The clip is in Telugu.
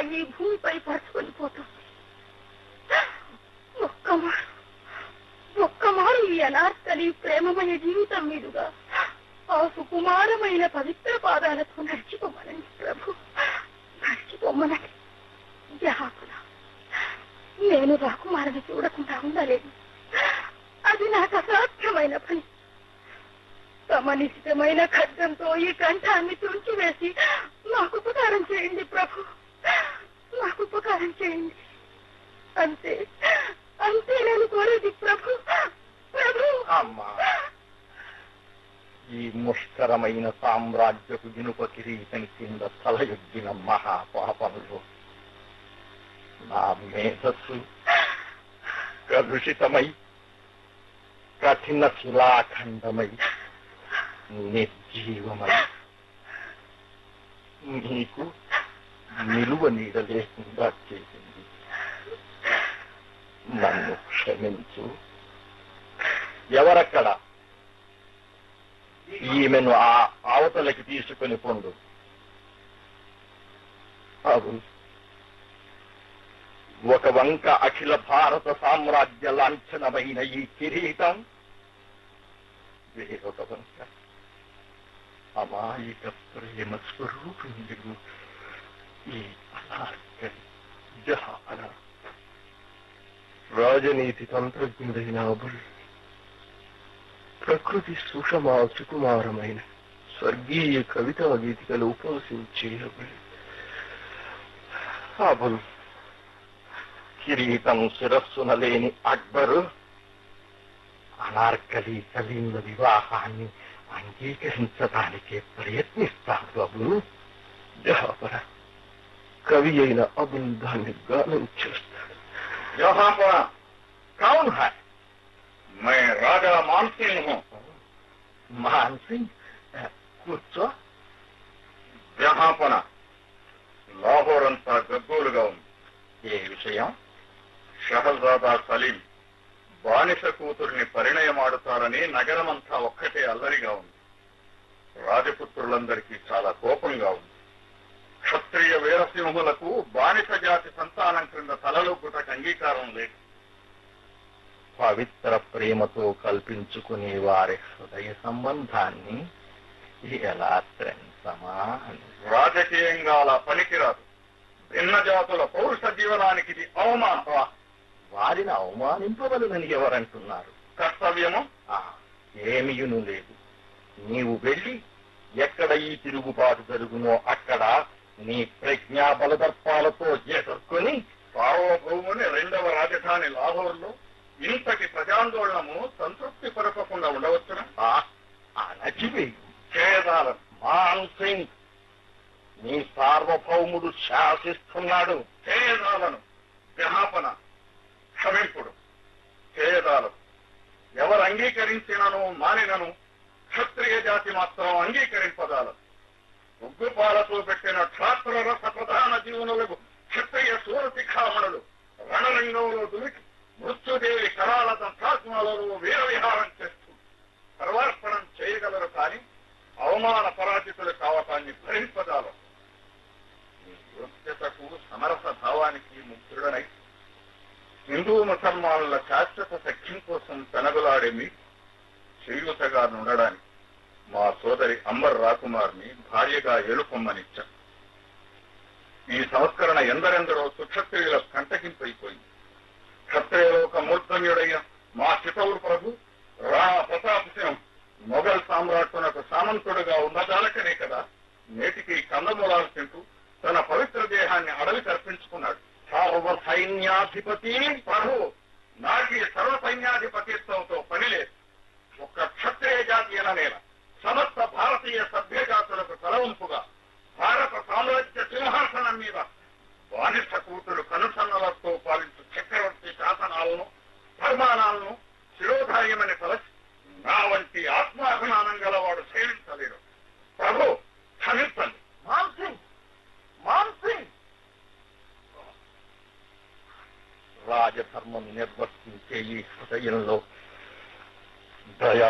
ఈ భూమిపై పరుచుకొని పోతుంది ఒక్క మారు ఒక్క మారు ఈ అనార్కలి ప్రేమమయ జీవితం మీదుగా ఆ సుకుమారమైన పవిత్ర పాదాలతో నడిచిపోమనండి ప్రభు నడిచిపోమ్మనండి జహాపున నేను రాకుమారిని చూడకుండా ఉండలేను అది నాకు అసాధ్యమైన పని తమ నిశ్చితమైన ఖడ్గంతో ఈ కంఠాన్ని తుంచివేసి నాకు ఉపకారం చేయండి ప్రభు నాకు ఉపకారం చేయండి అంతే అంతే నేను కోరేది ప్రభు ప్రభు అమ్మా ఈ ముష్కరమైన సామ్రాజ్యపు ఇనుప కిరీటం కింద తలయొగ్గిన మహాపాపంలో నా మేధస్సు కలుషితమై కఠిన శిలాఖండమై నిర్జీవమై నీకు నిలువ నీడ లేకుండా చేసింది నన్ను క్షమించు ఎవరక్కడ ఈమెను ఆ అవతలకి తీసుకుని పొండు అవును ఒక వంక అఖిల భారత సామ్రాజ్య లాంఛనమైన ఈ కిరీటం వేరొక వంక అమాయక ప్రేమ స్వరూపిణుడు ఈ అనార్కలి జహాన రాజనీతి తంత్రజ్ఞుడైన అబుల్ ప్రకృతి సుషమా సుకుమారమైన స్వర్గీయ కవితా గీతికలు ఉపాసించే అబుల్ అబుల్ కిరీటం శిరస్సున లేని అక్బరు అనార్కలి సలీంల వివాహాన్ని అంగీకరించడానికే ప్రయత్నిస్తాడు అబుల్ జహాపర కవి అయిన అబుల్ దాన్ని గానం చేస్తాడు జహాపన కౌన్ హాయ్ मैं राजा मानसिंह हूँ महान सिंह अ, కూర్చో జహాపన లాహోర్ అంతా గగ్గోలుగా ఉంది ఏ విషయం షహజాదా సలీం బానిస కూతుర్ని పరిణయమాడుతారని నగరమంతా ఒక్కటే అల్లరిగా ఉంది రాజపుత్రులందరికీ చాలా కోపంగా ఉంది క్షత్రియ వీరసింహులకు బానిస జాతి సంతానం క్రింద తలలొగ్గుటకు అంగీకారం లేదు పవిత్ర ప్రేమతో కల్పించుకునే వారి హృదయ సంబంధాన్ని ఎలా త్రెంచమా అని రాజకీయంగా అలా పనికిరాదు భిన్న జాతుల పౌరుష జీవనానికి ఇది అవమానం వా, వారిని అవమానింపవలనని ఎవరంటున్నారు కర్తవ్యము ఆ, ఏమియును లేదు నీవు వెళ్ళి ఎక్కడ ఈ తిరుగుబాటు జరుగునో అక్కడ నీ ప్రజ్ఞా బలదర్పాలతో ఎదుర్కొని సార్వభౌముని రెండవ రాజధాని లాహోర్లో ఇంతటి ప్రజాందోళనము సంతృప్తి పరపకుండా ఉండవచ్చునా ఆ అణచివేయు ఛేదాలను మాన్ సింగ్ నీ సార్వభౌముడు శాసిస్తున్నాడు ఛేదాలను జహాపన క్షమింపుడు ఛేదాలు ఎవరు అంగీకరించినను మానినను క్షత్రియ జాతి మాత్రం అంగీకరింపదాలు ఉగ్గుపాలతో పెట్టిన క్షాత్ర రస ప్రధాన జీవనులకు క్షత్రియ సూరశిఖామణులు రణరంగంలో దుమికి మృత్యుదేవి కరాల దంతాత్మలలో వీరవిహారం చేస్తూ సర్వార్పణం చేయగలరు కానీ అవమాన పరాజితులు కావటాన్ని భరింపదాలు ఈ యోగ్యతకు సమరస భావానికి ముగ్ధుడనై హిందూ ముసల్మానుల శాశ్వత సఖ్యం కోసం పెనగులాడే మీ శ్రీయుతగా ఉండడానికి మా సోదరి అంబర్ రాకుమార్ని భార్యగా ఎలుపొమ్మనిచ్చా ఈ సంస్కరణ ఎందరెందరో సుక్షత్రియుల కంటకింపైపోయింది క్షత్రియలోక మూర్ధన్యుడైన మా చితవుడు ప్రభు